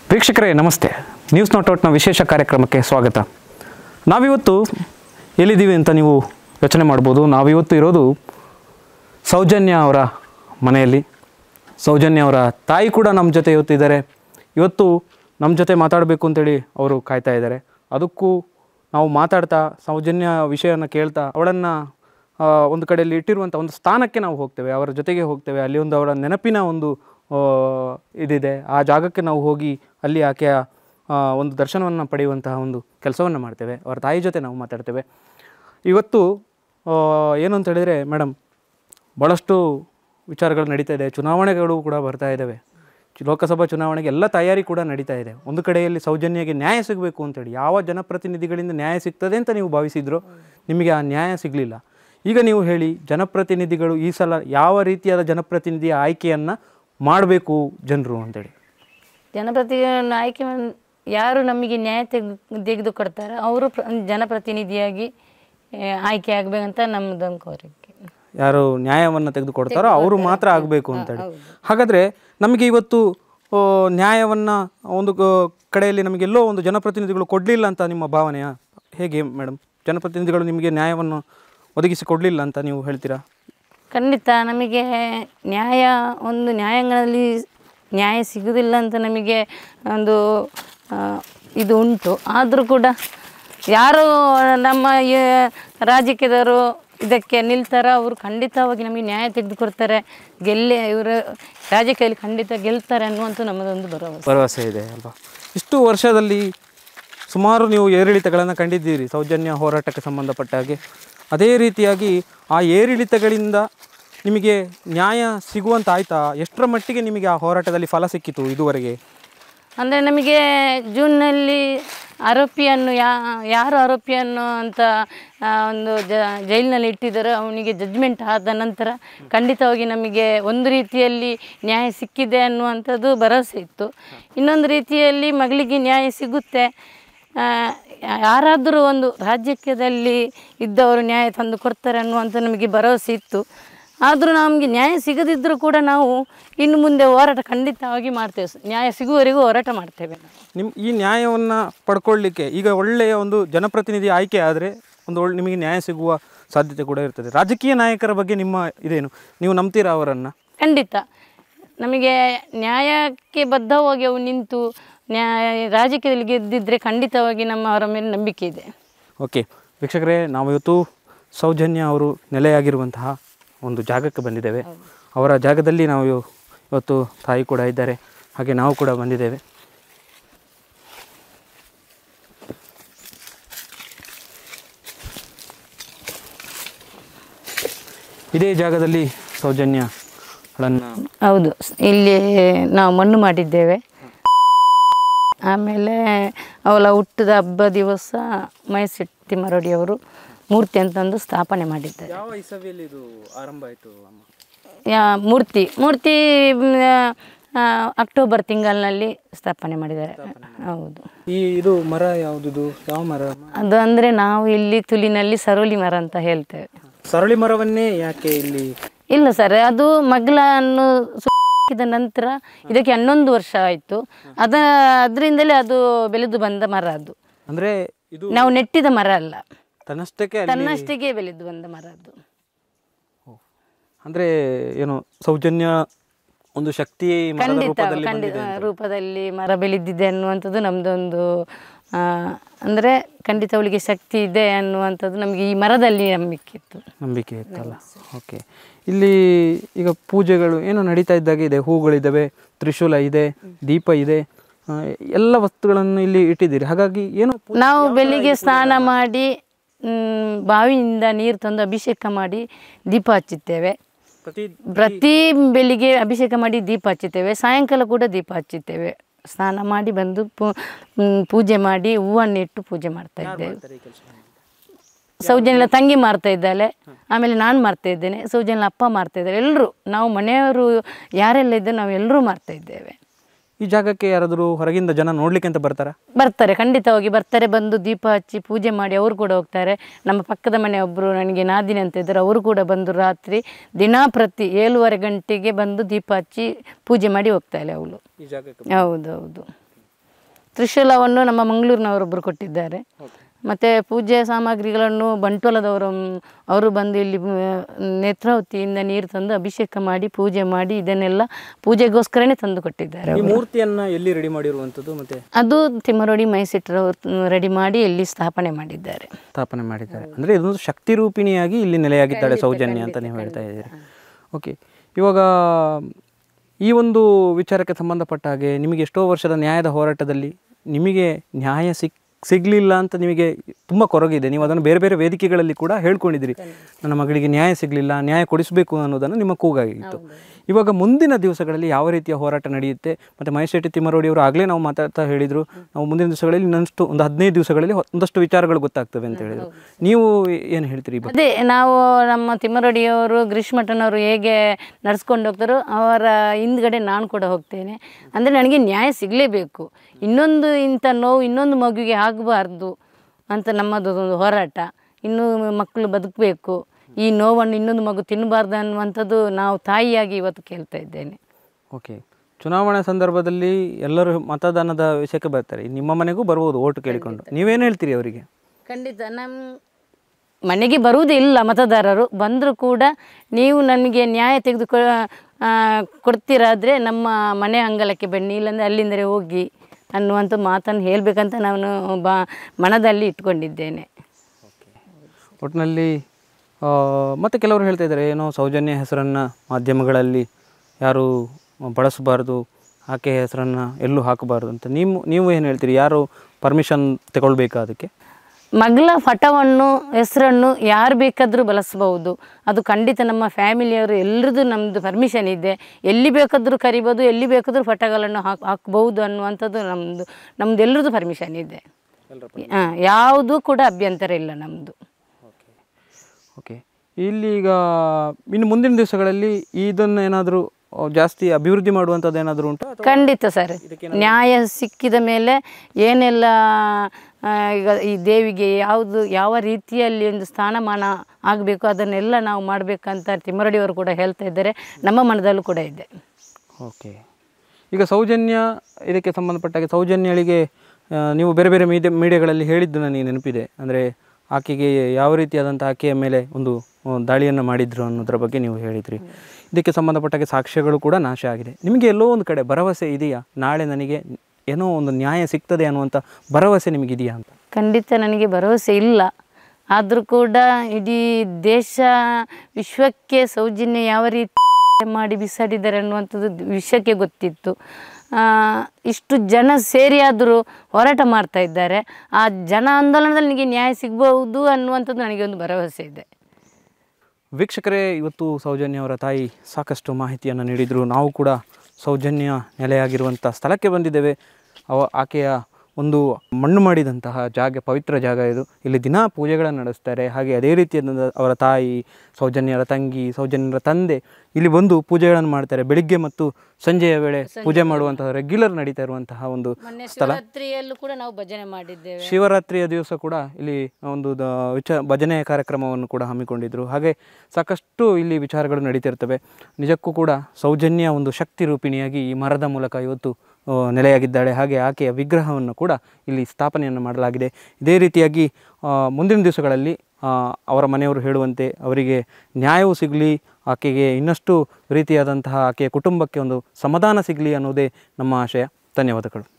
ವೀಕ್ಷಕರೇ ನಮಸ್ತೆ ನ್ಯೂಸ್ ನಾಟ್ಔಟ್ನ ವಿಶೇಷ ಕಾರ್ಯಕ್ರಮಕ್ಕೆ ಸ್ವಾಗತ ನಾವಿವತ್ತು ಎಲ್ಲಿದ್ದೀವಿ ಅಂತ ನೀವು ಯೋಚನೆ ಮಾಡ್ಬೋದು ನಾವಿವತ್ತು ಇರೋದು ಸೌಜನ್ಯ ಅವರ ಮನೆಯಲ್ಲಿ ಸೌಜನ್ಯ ಅವರ ತಾಯಿ ಕೂಡ ನಮ್ಮ ಜೊತೆ ಇವತ್ತಿದ್ದಾರೆ ಇವತ್ತು ನಮ್ಮ ಜೊತೆ ಮಾತಾಡಬೇಕು ಅಂತೇಳಿ ಅವರು ಕಾಯ್ತಾ ಇದ್ದಾರೆ ಅದಕ್ಕೂ ನಾವು ಮಾತಾಡ್ತಾ ಸೌಜನ್ಯ ವಿಷಯನ ಕೇಳ್ತಾ ಅವಳನ್ನು ಒಂದು ಕಡೆಯಲ್ಲಿ ಇಟ್ಟಿರುವಂಥ ಒಂದು ಸ್ಥಾನಕ್ಕೆ ನಾವು ಹೋಗ್ತೇವೆ ಅವರ ಜೊತೆಗೆ ಹೋಗ್ತೇವೆ ಅಲ್ಲಿ ಒಂದು ಅವಳ ನೆನಪಿನ ಒಂದು ಆ, ಇದಿದೆ ಆ ಜಾಗಕ್ಕೆ ನಾವು ಹೋಗಿ ಅಲ್ಲಿ ಆಕೆಯ ಆ, ಒಂದು ದರ್ಶನವನ್ನು ಪಡೆಯುವಂತಹ ಒಂದು ಕೆಲಸವನ್ನು ಮಾಡ್ತೇವೆ ಅವರ ತಾಯಿ ಜೊತೆ ನಾವು ಮಾತಾಡ್ತೇವೆ ಇವತ್ತು ಆ, ಏನು ಅಂತ ಹೇಳಿದರೆ ಮೇಡಮ್ ಭಾಳಷ್ಟು ವಿಚಾರಗಳು ನಡೀತಾ ಇದೆ ಚುನಾವಣೆಗಳು ಕೂಡ ಬರ್ತಾ ಇದ್ದಾವೆ ಚು- ಲೋಕಸಭಾ ಚುನಾವಣೆಗೆ ಎಲ್ಲ ತಯಾರಿ ಕೂಡ ನಡೀತಾ ಇದೆ ಒಂದು ಕಡೆಯಲ್ಲಿ ಸೌಜನ್ಯಗೆ ನ್ಯಾಯ ಸಿಗಬೇಕು ಅಂತೇಳಿ ಯಾವ ಜನಪ್ರತಿನಿಧಿಗಳಿಂದ ನ್ಯಾಯ ಸಿಗ್ತದೆ ಅಂತ ನೀವು ಭಾವಿಸಿದ್ರೋ ನಿಮಗೆ ಆ ನ್ಯಾಯ ಸಿಗಲಿಲ್ಲ ಈಗ ನೀವು ಹೇಳಿ ಜನಪ್ರತಿನಿಧಿಗಳು ಈ ಸಲ ಯಾವ ರೀತಿಯಾದ ಜನಪ್ರತಿನಿಧಿಯ ಆಯ್ಕೆಯನ್ನು ಮಾಡಬೇಕು ಜನರು ಅಂತೇಳಿ ಜನಪ್ರತಿನಿಧಿಗಳನ್ನು ಆಯ್ಕೆ ಮಾಡ್- ಯಾರು ನಮಗೆ ನ್ಯಾಯ ತೆಗೆದು ತೆಗೆದು ಕೊಡ್ತಾರೆ ಅವರು ಪ್ರ- ಜನಪ್ರತಿನಿಧಿಯಾಗಿ ಆ, ಆಯ್ಕೆ ಆಗ್ಬೇಕಂತ ನಮ್ಮದೊಂದು ಕೋರಿಕೆ ಯಾರು ನ್ಯಾಯವನ್ನು ತೆಗೆದುಕೊಡ್ತಾರೋ ಅವರು ಮಾತ್ರ ಆಗಬೇಕು ಅಂತೇಳಿ ಹಾಗಾದರೆ ನಮಗೆ ಇವತ್ತು ಆ, ನ್ಯಾಯವನ್ನು ಒಂದು ಕ- ಕಡೆಯಲ್ಲಿ ನಮಗೆಲ್ಲೋ ಒಂದು ಜನಪ್ರತಿನಿಧಿಗಳು ಕೊಡಲಿಲ್ಲ ಅಂತ ನಿಮ್ಮ ಭಾವನೆಯ ಹೇಗೆ ಮೇಡಮ್ ಜನಪ್ರತಿನಿಧಿಗಳು ನಿಮಗೆ ನ್ಯಾಯವನ್ನು ಒದಗಿಸಿ ಕೊಡಲಿಲ್ಲ ಅಂತ ನೀವು ಹೇಳ್ತೀರಾ ಖಂಡಿತ ನಮಗೆ ನ್ಯಾಯ ಒಂದು ನ್ಯಾಯಾಂಗದಲ್ಲಿ ನ್ಯಾಯ ಸಿಗುವುದಿಲ್ಲ ಅಂತ ನಮಗೆ ಒಂದು ಆ, ಇದು ಉಂಟು ಆದರೂ ಕೂಡ ಯಾರು ನಮ್ಮ ಈ ರಾಜಕೀಯದವರು ಇದಕ್ಕೆ ನಿಲ್ತಾರೋ ಅವರು ಖಂಡಿತವಾಗಿ ನಮಗೆ ನ್ಯಾಯ ತೆಗೆದುಕೊಡ್ತಾರೆ ಗೆಲ್ಲೇ ಇವರು ರಾಜಕೀಯದಲ್ಲಿ ಖಂಡಿತ ಗೆಲ್ತಾರೆ ಅನ್ನುವಂಥ ನಮ್ಮದೊಂದು ಭರವಸೆ ಭರವಸೆ ಇದೆ ಅಲ್ವಾ ಇಷ್ಟು ವರ್ಷದಲ್ಲಿ ಸುಮಾರು ನೀವು ಏರಿಳಿತಗಳನ್ನು ಕಂಡಿದ್ದೀರಿ ಸೌಜನ್ಯ ಹೋರಾಟಕ್ಕೆ ಸಂಬಂಧಪಟ್ಟ ಹಾಗೆ ಅದೇ ರೀತಿಯಾಗಿ ಆ ಏರಿಳಿತಗಳಿಂದ ನಿಮಗೆ ನ್ಯಾಯ ಸಿಗುವಂತ ಆಯ್ತಾ ಎಷ್ಟರ ಮಟ್ಟಿಗೆ ನಿಮಗೆ ಆ ಹೋರಾಟದಲ್ಲಿ ಫಲ ಸಿಕ್ಕಿತು ಇದುವರೆಗೆ ಅಂದರೆ ನಮಗೆ ಜೂನ್ನಲ್ಲಿ ಆರೋಪಿಯನ್ನು ಯಾ ಯಾರು ಆರೋಪಿಯನ್ನು ಅಂತ ಆ, ಒಂದು ಜ ಜೈಲಿನಲ್ಲಿ ಇಟ್ಟಿದ್ದಾರೋ ಅವನಿಗೆ ಜಡ್ಜ್ಮೆಂಟ್ ಆದ ನಂತರ ಖಂಡಿತವಾಗಿ ನಮಗೆ ಒಂದು ರೀತಿಯಲ್ಲಿ ನ್ಯಾಯ ಸಿಕ್ಕಿದೆ ಅನ್ನುವಂಥದ್ದು ಭರವಸೆ ಇತ್ತು ಇನ್ನೊಂದು ರೀತಿಯಲ್ಲಿ ಮಗಳಿಗೆ ನ್ಯಾಯ ಸಿಗುತ್ತೆ ಆ, ಯಾರಾದರೂ ಒಂದು ರಾಜ್ಯದಲ್ಲಿ ಇದ್ದವರು ನ್ಯಾಯ ತಂದು ಕೊಡ್ತಾರೆ ಅನ್ನುವಂಥ ನಮಗೆ ಭರವಸೆ ಇತ್ತು ಆದರೂ ನಮಗೆ ನ್ಯಾಯ ಸಿಗದಿದ್ದರೂ ಕೂಡ ನಾವು ಇನ್ನು ಮುಂದೆ ಹೋರಾಟ ಖಂಡಿತವಾಗಿ ಮಾಡ್ತೇವೆ ನ್ಯಾಯ ಸಿಗುವವರೆಗೂ ಹೋರಾಟ ಮಾಡ್ತೇವೆ ನಾವು ನಿಮ್ಮ ಈ ನ್ಯಾಯವನ್ನು ಪಡ್ಕೊಳ್ಳಿಕ್ಕೆ ಈಗ ಒಳ್ಳೆಯ ಒಂದು ಜನಪ್ರತಿನಿಧಿ ಆಯ್ಕೆ ಆದರೆ ಒಂದು ಒಳ್ಳೆ ನಿಮಗೆ ನ್ಯಾಯ ಸಿಗುವ ಸಾಧ್ಯತೆ ಕೂಡ ಇರ್ತದೆ ರಾಜಕೀಯ ನಾಯಕರ ಬಗ್ಗೆ ನಿಮ್ಮ ಇದೇನು ನೀವು ನಂಬ್ತೀರಾ ಅವರನ್ನು ಖಂಡಿತ ನಮಗೆ ನ್ಯಾಯಕ್ಕೆ ಬದ್ಧವಾಗಿ ಅವು ನಿಂತು ನ್ಯಾಯ ರಾಜಕೀಯದಲ್ಲಿ ಗೆದ್ದಿದ್ರೆ ಖಂಡಿತವಾಗಿ ನಮ್ಮ ಅವರ ಮೇಲೆ ನಂಬಿಕೆ ಇದೆ ಓಕೆ ವೀಕ್ಷಕರೇ ನಾವು ಇವತ್ತು ಸೌಜನ್ಯ ಅವರು ನೆಲೆಯಾಗಿರುವಂತಹ ಒಂದು ಜಾಗಕ್ಕೆ ಬಂದಿದ್ದೇವೆ ಅವರ ಜಾಗದಲ್ಲಿ ನಾವು ಇವ- ಇವತ್ತು ತಾಯಿ ಕೂಡ ಇದ್ದಾರೆ ಹಾಗೆ ನಾವು ಕೂಡ ಬಂದಿದ್ದೇವೆ ಇದೇ ಜಾಗದಲ್ಲಿ ಸೌಜನ್ಯಗಳನ್ನು ಹೌದು ಇಲ್ಲಿ ನಾವು ಮಣ್ಣು ಮಾಡಿದ್ದೇವೆ ಆಮೇಲೆ ಅವಳ ಹುಟ್ಟಿದ ಹಬ್ಬ ದಿವಸ ಮೈಸೆಟ್ಟಿ ಮರಡಿಯವರು ಮೂರ್ತಿ ಅಂತಂದು ಸ್ಥಾಪನೆ ಮಾಡಿದ್ದಾರೆ ಯಾವ ಇಸವಿಯಲ್ಲಿ ಇದು ಆರಂಭ ಆಯಿತು ಅಮ್ಮ ಯಾ ಮೂರ್ತಿ ಮೂರ್ತಿ ಮ್, ಆ, ಅಕ್ಟೋಬರ್ ತಿಂಗಳಿನಲ್ಲಿ ಸ್ಥಾಪನೆ ಮಾಡಿದ್ದಾರೆ ಹೌದು ಈ ಇದು ಮರ ಯಾವುದಿದು ಯಾವ ಮರ ಅದು ಅಂದರೆ ನಾವು ಇಲ್ಲಿ ತುಲಿನಲ್ಲಿ ಸರೋಲಿ ಮರ ಅಂತ ಹೇಳ್ತೇವೆ ಸರಳಿ ಮರವನ್ನೇ ಯಾಕೆ ಇಲ್ಲಿ ಇಲ್ಲ ಸರ್ ಅದು ಮಗ್ಲನ್ನು ಸುತ್ತಿದ ನಂತರ ಇದಕ್ಕೆ ಹನ್ನೊಂದು ವರ್ಷ ಆಯಿತು ಅದ ಅದರಿಂದಲೇ ಅದು ಬೆಳೆದು ಬಂದ ಮರ ಅದು ಅಂದ್ರೆ ಇದು ನಾವು ನೆಟ್ಟಿದ ಮರ ಅಲ್ಲ ತನ್ನಷ್ಟಕ್ಕೆ ಅಲ್ಲಿ ತನ್ನಷ್ಟಿಗೆ ಬೆಳೆದು ಬಂದ ಮರ ಅದು ಅಂದ್ರೆ ಏನು ಸೌಜನ್ಯ ಒಂದು ಶಕ್ತಿ ಮರದ ಖಂಡಿತ ರೂಪದಲ್ಲಿ ಖಂಡಿತ ಬಂದಿದೆ ರೂಪದಲ್ಲಿ ಮರ ಬೆಳೆದಿದೆ ಅನ್ನುವಂಥದ್ದು ನಮ್ಮದೊಂದು ಅಂದರೆ ಖಂಡಿತ ಅವಳಿಗೆ ಶಕ್ತಿ ಇದೆ ಅನ್ನುವಂಥದ್ದು ನಮಗೆ ಈ ಮರದಲ್ಲಿ ನಂಬಿಕೆ ಇತ್ತು ನಂಬಿಕೆ ಇತ್ತಲ್ಲ ಓಕೆ ಇಲ್ಲಿ ಈಗ ಪೂಜೆಗಳು ಏನೋ ನಡೀತಾ ಇದ್ದಾಗೆ ಇದೆ ಹೂಗಳಿದ್ದಾವೆ ತ್ರಿಶೂಲ ಇದೆ ದೀಪ ಇದೆ ಆ, ಎಲ್ಲ ವಸ್ತುಗಳನ್ನು ಇಲ್ಲಿ ಇಟ್ಟಿದ್ದೀರಿ ಹಾಗಾಗಿ ಏನು ಪೂ- ನಾವು ಬೆಳಿಗ್ಗೆ ಸ್ನಾನ ಮಾಡಿ ಮ್, ಬಾವಿಯಿಂದ ನೀರು ತಂದು ಅಭಿಷೇಕ ಮಾಡಿ ದೀಪ ಹಚ್ಚುತ್ತೇವೆ ಪ್ರತಿ ಪ್ರತಿ ಬೆಳಿಗ್ಗೆ ಅಭಿಷೇಕ ಮಾಡಿ ದೀಪ ಹಚ್ಚುತ್ತೇವೆ ಸಾಯಂಕಾಲ ಕೂಡ ದೀಪ ಹಚ್ಚುತ್ತೇವೆ ಸ್ನಾನ ಮಾಡಿ ಬಂದು ಪೂ- ಮ್, ಪೂಜೆ ಮಾಡಿ ಹೂವನ್ನಿಟ್ಟು ಪೂಜೆ ಮಾಡ್ತಾ ಇದ್ದೇವೆ ಈ ಕೆಲಸ ಸೌಜನ್ಯ ತಂಗಿ ಮಾರ್ತಾ ಇದ್ದಾಳೆ ಆಮೇಲೆ ನಾನು ಮಾರ್ತಾ ಇದ್ದೇನೆ ಸೌಜನ್ಯ ಅಪ್ಪ ಮಾರ್ತಾ ಇದ್ದಾರೆ ಎಲ್ಲರೂ ನಾವು ಮನೆಯವರು ಯಾರೆಲ್ಲ ಇದ್ದರೆ ನಾವು ಎಲ್ಲರೂ ಮಾರ್ತಾ ಇದ್ದೇವೆ ಈ ಜಾಗಕ್ಕೆ ಯಾರಾದರೂ ಹೊರಗಿಂದ ಜನ ನೋಡ್ಲಿಕ್ಕೆ ಅಂತ ಬರ್ತಾರಾ ಬರ್ತಾರೆ ಖಂಡಿತವಾಗಿ ಬರ್ತಾರೆ ಬಂದು ದೀಪ ಹಚ್ಚಿ ಪೂಜೆ ಮಾಡಿ ಅವರು ಕೂಡ ಹೋಗ್ತಾರೆ ನಮ್ಮ ಪಕ್ಕದ ಮನೆ ಒಬ್ಬರು ನನಗೆ ನಾದಿನಿ ಅಂತ ಇದ್ದಾರೆ ಅವರು ಕೂಡ ಬಂದು ರಾತ್ರಿ ದಿನಾ ಪ್ರತಿ ಏಳುವರೆ ಗಂಟೆಗೆ ಬಂದು ದೀಪ ಹಚ್ಚಿ ಪೂಜೆ ಮಾಡಿ ಹೋಗ್ತಾಳೆ ಅವಳು ಈ ಜಾಗಕ್ಕೆ ಹೌದು ಹೌದು ತ್ರಿಶೂಲವನ್ನು ನಮ್ಮ ಮಂಗಳೂರಿನವರೊಬ್ಬರು ಕೊಟ್ಟಿದ್ದಾರೆ ಮತ್ತು ಪೂಜೆ ಸಾಮಗ್ರಿಗಳನ್ನು ಬಂಟ್ವಾಳದವರು ಮ್, ಅವರು ಬಂದು ಇಲ್ಲಿ ಮ್, ನೇತ್ರಾವತಿಯಿಂದ ನೀರು ತಂದು ಅಭಿಷೇಕ ಮಾಡಿ ಪೂಜೆ ಮಾಡಿ ಇದನ್ನೆಲ್ಲ ಪೂಜೆಗೋಸ್ಕರನೇ ತಂದು ಕೊಟ್ಟಿದ್ದಾರೆ ಈ ಮೂರ್ತಿಯನ್ನ ಎಲ್ಲಿ ರೆಡಿ ಮಾಡಿರುವಂಥದ್ದು ಮತ್ತೆ ಅದು ತಿಮ್ಮರೋಡಿ ಮೈಸೆಟ್ರವರು ರೆಡಿ ಮಾಡಿ ಇಲ್ಲಿ ಸ್ಥಾಪನೆ ಮಾಡಿದ್ದಾರೆ ಸ್ಥಾಪನೆ ಮಾಡಿದ್ದಾರೆ ಅಂದರೆ ಇದೊಂದು ಶಕ್ತಿ ರೂಪಿಣಿಯಾಗಿ ಇಲ್ಲಿ ನೆಲೆಯಾಗಿದ್ದಾಳೆ ಸೌಜನ್ಯ ಅಂತ ನೀವು ಹೇಳ್ತಾ ಇದ್ದೀರಿ ಓಕೆ ಇವಾಗ ಈ ಒಂದು ವಿಚಾರಕ್ಕೆ ಸಂಬಂಧಪಟ್ಟ ಹಾಗೆ ನಿಮಗೆ ಎಷ್ಟೋ ವರ್ಷದ ನ್ಯಾಯದ ಹೋರಾಟದಲ್ಲಿ ನಿಮಗೆ ನ್ಯಾಯ ಸಿಕ್ ಸಿಗಲಿಲ್ಲ ಅಂತ ನಿಮಗೆ ತುಂಬ ಕೊರಗಿದೆ ನೀವು ಅದನ್ನು ಬೇರೆ ಬೇರೆ ವೇದಿಕೆಗಳಲ್ಲಿ ಕೂಡ ಹೇಳ್ಕೊಂಡಿದ್ದೀರಿ ನನ್ನ ಮಗಳಿಗೆ ನ್ಯಾಯ ಸಿಗಲಿಲ್ಲ ನ್ಯಾಯ ಕೊಡಿಸಬೇಕು ಅನ್ನೋದನ್ನು ನಿಮ್ಮ ಕೂಗಾಗಿತ್ತು ಇವಾಗ ಮುಂದಿನ ದಿವಸಗಳಲ್ಲಿ ಯಾವ ರೀತಿಯ ಹೋರಾಟ ನಡೆಯುತ್ತೆ ಮತ್ತು ಮಹೇಶ್ ಶೆಟ್ಟಿ ತಿಮ್ಮರೋಡಿ ಅವರು ಆಗಲೇ ನಾವು ಮಾತಾಡ್ತಾ ಹೇಳಿದರು ನಾವು ಮುಂದಿನ ದಿವಸಗಳಲ್ಲಿ ಇನ್ನಷ್ಟು ಒಂದು ಹದಿನೈದು ದಿವಸಗಳಲ್ಲಿ ಹೊ- ಒಂದಷ್ಟು ವಿಚಾರಗಳು ಗೊತ್ತಾಗ್ತವೆ ಅಂತ ಹೇಳಿದರು ನೀವು ಏನು ಹೇಳ್ತೀರಿ ಈ ಬಗ್ಗೆ? ಅದೇ ನಾವು ನಮ್ಮ ತಿಮ್ಮರೊಡಿಯವರು ಗ್ರೀಷ್ಮಠನವರು ಹೇಗೆ ನಡ್ಸ್ಕೊಂಡು ಹೋಗ್ತಾರೋ ಅವರ ಹಿಂದ್ಗಡೆ ನಾನು ಕೂಡ ಹೋಗ್ತೇನೆ ಅಂದರೆ ನನಗೆ ನ್ಯಾಯ ಸಿಗಲೇಬೇಕು ಇನ್ನೊಂದು ಇಂಥ ನೋವು ಇನ್ನೊಂದು ಮಗುವಿಗೆ ಆಗಬಾರ್ದು ಅಂತ ನಮ್ಮದು ಒಂದು ಹೋರಾಟ ಇನ್ನೂ ಮಕ್ಕಳು ಬದುಕಬೇಕು ಈ ನೋವನ್ನು ಇನ್ನೊಂದು ಮಗು ತಿನ್ನಬಾರ್ದು ಅನ್ನುವಂಥದ್ದು ನಾವು ತಾಯಿಯಾಗಿ ಇವತ್ತು ಕೇಳ್ತಾ ಇದ್ದೇನೆ ಓಕೆ ಚುನಾವಣೆ ಸಂದರ್ಭದಲ್ಲಿ ಎಲ್ಲರೂ ಮತದಾನದ ವಿಷಯಕ್ಕೆ ಬರ್ತಾರೆ ನಿಮ್ಮ ಮನೆಗೂ ಬರ್ಬೋದು ಓಟು ಕೇಳಿಕೊಂಡು ನೀವೇನು ಹೇಳ್ತೀರಿ ಅವರಿಗೆ ಖಂಡಿತ ನಮ್ಮ ಮನೆಗೆ ಬರುವುದಿಲ್ಲ ಮತದಾರರು ಬಂದರೂ ಕೂಡ ನೀವು ನನಗೆ ನ್ಯಾಯ ತೆಗೆದುಕೊ ಆ, ಕೊಡ್ತೀರಾದರೆ ನಮ್ಮ ಮನೆ ಅಂಗಳಕ್ಕೆ ಬನ್ನಿ ಇಲ್ಲಾಂದರೆ ಅಲ್ಲಿಂದಲೇ ಹೋಗಿ ಅನ್ನುವಂಥ ಮಾತನ್ನು ಹೇಳಬೇಕಂತ ನಾನು ಬಾ ಮನದಲ್ಲಿ ಇಟ್ಕೊಂಡಿದ್ದೇನೆ ಒಟ್ಟಿನಲ್ಲಿ ಆ, ಮತ್ತೆ ಕೆಲವರು ಹೇಳ್ತಾ ಇದ್ದಾರೆ ಏನೋ ಸೌಜನ್ಯ ಹೆಸರನ್ನು ಮಾಧ್ಯಮಗಳಲ್ಲಿ ಯಾರು ಬಳಸಬಾರ್ದು ಆಕೆ ಹೆಸರನ್ನು ಎಲ್ಲೂ ಹಾಕಬಾರ್ದು ಅಂತ ನೀವು ನೀವು ಏನು ಹೇಳ್ತೀರಿ ಯಾರು ಪರ್ಮಿಷನ್ ತಗೊಳ್ಬೇಕಾ ಅದಕ್ಕೆ ಮಗಳ ಫಟವನ್ನು ಹೆಸರನ್ನು ಯಾರು ಬೇಕಾದರೂ ಬಳಸ್ಬೋದು ಅದು ಖಂಡಿತ ನಮ್ಮ ಫ್ಯಾಮಿಲಿಯವರು ಎಲ್ಲರದ್ದು ನಮ್ಮದು ಪರ್ಮಿಷನ್ ಇದೆ ಎಲ್ಲಿ ಬೇಕಾದರೂ ಕರಿಬೋದು ಎಲ್ಲಿ ಬೇಕಾದರೂ ಫಟಗಳನ್ನು ಹಾಕ್ ಹಾಕ್ಬೋದು ಅನ್ನುವಂಥದ್ದು ನಮ್ಮದು ನಮ್ಮದು ಎಲ್ಲರದ್ದು ಪರ್ಮಿಷನ್ ಇದೆ ಹಾಂ ಯಾವುದೂ ಕೂಡ ಅಭ್ಯಂತರ ಇಲ್ಲ ನಮ್ಮದು ಓಕೆ ಇಲ್ಲಿ ಈಗ ಇನ್ನು ಮುಂದಿನ ದಿವಸಗಳಲ್ಲಿ ಇದನ್ನು ಏನಾದರೂ ಜಾಸ್ತಿ ಅಭಿವೃದ್ಧಿ ಮಾಡುವಂಥದ್ದು ಏನಾದರೂ ಉಂಟಾ ಅಥವಾ ಖಂಡಿತ ಸರ್ ನ್ಯಾಯ ಸಿಕ್ಕಿದ ಮೇಲೆ ಏನೆಲ್ಲ ಆ, ಈಗ ಈ ದೇವಿಗೆ ಯಾವುದು ಯಾವ ರೀತಿಯಲ್ಲಿ ಒಂದು ಸ್ಥಾನಮಾನ ಆಗಬೇಕು ಅದನ್ನೆಲ್ಲ ನಾವು ಮಾಡಬೇಕಂತ ತಿಮ್ಮರಡಿಯವರು ಕೂಡ ಹೇಳ್ತಾ ಇದ್ದಾರೆ ನಮ್ಮ ಮನದಲ್ಲೂ ಕೂಡ ಇದೆ ಓಕೆ ಈಗ ಸೌಜನ್ಯ ಇದಕ್ಕೆ ಸಂಬಂಧಪಟ್ಟಾಗೆ ಸೌಜನ್ಯಳಿಗೆ ಆ, ನೀವು ಬೇರೆ ಬೇರೆ ಮೀಡಿಯಾ ಮೀಡಿಯಾಗಳಲ್ಲಿ ಹೇಳಿದ್ದು ನನಗೆ ನೆನಪಿದೆ ಅಂದರೆ ಆಕೆಗೆ ಯಾವ ರೀತಿಯಾದಂಥ ಆಕೆಯ ಮೇಲೆ ಒಂದು ಆ, ದಾಳಿಯನ್ನು ಮಾಡಿದ್ರು ಅನ್ನೋದ್ರ ಬಗ್ಗೆ ನೀವು ಹೇಳಿದ್ರಿ ಇದಕ್ಕೆ ಸಂಬಂಧಪಟ್ಟಾಗೆ ಸಾಕ್ಷ್ಯಗಳು ಕೂಡ ನಾಶ ಆಗಿದೆ ನಿಮಗೆ ಎಲ್ಲೋ ಒಂದು ಕಡೆ ಭರವಸೆ ಇದೆಯಾ ನಾಳೆ ನನಗೆ ಏನೋ ಒಂದು ನ್ಯಾಯ ಸಿಗ್ತದೆ ಅನ್ನುವಂಥ ಭರವಸೆ ನಿಮಗಿದೆಯಾ ಅಂತ ಖಂಡಿತ ನನಗೆ ಭರವಸೆ ಇಲ್ಲ ಆದರೂ ಕೂಡ ಇಡೀ ದೇಶ ವಿಶ್ವಕ್ಕೆ ಸೌಜನ್ಯ ಯಾವ ರೀತಿ ಮಾಡಿ ಬಿಸಾಡಿದ್ದಾರೆ ಅನ್ನುವಂಥದ್ದು ವಿಶ್ವಕ್ಕೆ ಗೊತ್ತಿತ್ತು ಆ, ಇಷ್ಟು ಜನ ಸೇರಿ ಆದರೂ ಹೋರಾಟ ಮಾಡ್ತಾ ಇದ್ದಾರೆ ಆ ಜನ ಆಂದೋಲನದಲ್ಲಿ ನನಗೆ ನ್ಯಾಯ ಸಿಗ್ಬಹುದು ಅನ್ನುವಂಥದ್ದು ನನಗೆ ಒಂದು ಭರವಸೆ ಇದೆ ವೀಕ್ಷಕರೇ ಇವತ್ತು ಸೌಜನ್ಯ ಅವರ ತಾಯಿ ಸಾಕಷ್ಟು ಮಾಹಿತಿಯನ್ನು ನೀಡಿದರು ನಾವು ಕೂಡ ಸೌಜನ್ಯ ನೆಲೆಯಾಗಿರುವಂಥ ಸ್ಥಳಕ್ಕೆ ಬಂದಿದ್ದೇವೆ ಅವ ಆಕೆಯ ಒಂದು ಮಣ್ಣು ಮಾಡಿದಂತಹ ಜಾಗ ಪವಿತ್ರ ಜಾಗ ಇದು ಇಲ್ಲಿ ದಿನಾ ಪೂಜೆಗಳನ್ನು ನಡೆಸ್ತಾರೆ ಹಾಗೆ ಅದೇ ರೀತಿಯಾದ ಅವರ ತಾಯಿ ಸೌಜನ್ಯರ ತಂಗಿ ಸೌಜನ್ಯರ ತಂದೆ ಇಲ್ಲಿ ಬಂದು ಪೂಜೆಗಳನ್ನು ಮಾಡ್ತಾರೆ ಬೆಳಿಗ್ಗೆ ಮತ್ತು ಸಂಜೆಯ ವೇಳೆ ಪೂಜೆ ಮಾಡುವಂತಹ ರೆಗ್ಯುಲರ್ ನಡೀತಾ ಇರುವಂತಹ ಒಂದು ಮೊನ್ನೆ ಶಿವರಾತ್ರಿಯಲ್ಲೂ ಕೂಡ ನಾವು ಭಜನೆ ಮಾಡಿದ್ದೇವೆ ಶಿವರಾತ್ರಿಯ ದಿವಸ ಕೂಡ ಇಲ್ಲಿ ಒಂದು ದ- ವಿಚ ಭಜನೆ ಕಾರ್ಯಕ್ರಮವನ್ನು ಕೂಡ ಹಮ್ಮಿಕೊಂಡಿದ್ರು ಹಾಗೆ ಸಾಕಷ್ಟು ಇಲ್ಲಿ ವಿಚಾರಗಳು ನಡೀತಿರ್ತವೆ ನಿಜಕ್ಕೂ ಕೂಡ ಸೌಜನ್ಯ ಒಂದು ಶಕ್ತಿ ರೂಪಿಣಿಯಾಗಿ ಈ ಮರದ ಮೂಲಕ ಇವತ್ತು ಆ, ನೆಲೆಯಾಗಿದ್ದಾಳೆ ಹಾಗೆ ಆಕೆಯ ವಿಗ್ರಹವನ್ನು ಕೂಡ ಇಲ್ಲಿ ಸ್ಥಾಪನೆಯನ್ನು ಮಾಡಲಾಗಿದೆ ಇದೇ ರೀತಿಯಾಗಿ ಆ, ಮುಂದಿನ ದಿವಸಗಳಲ್ಲಿ ಆ, ಅವರ ಮನೆಯವರು ಹೇಳುವಂತೆ ಅವರಿಗೆ ನ್ಯಾಯವು ಸಿಗಲಿ ಆಕೆಗೆ ಇನ್ನಷ್ಟು ರೀತಿಯಾದಂತಹ ಆಕೆಯ ಕುಟುಂಬಕ್ಕೆ ಒಂದು ಸಮಾಧಾನ ಸಿಗಲಿ ಅನ್ನೋದೇ ನಮ್ಮ ಆಶಯ ಧನ್ಯವಾದಗಳು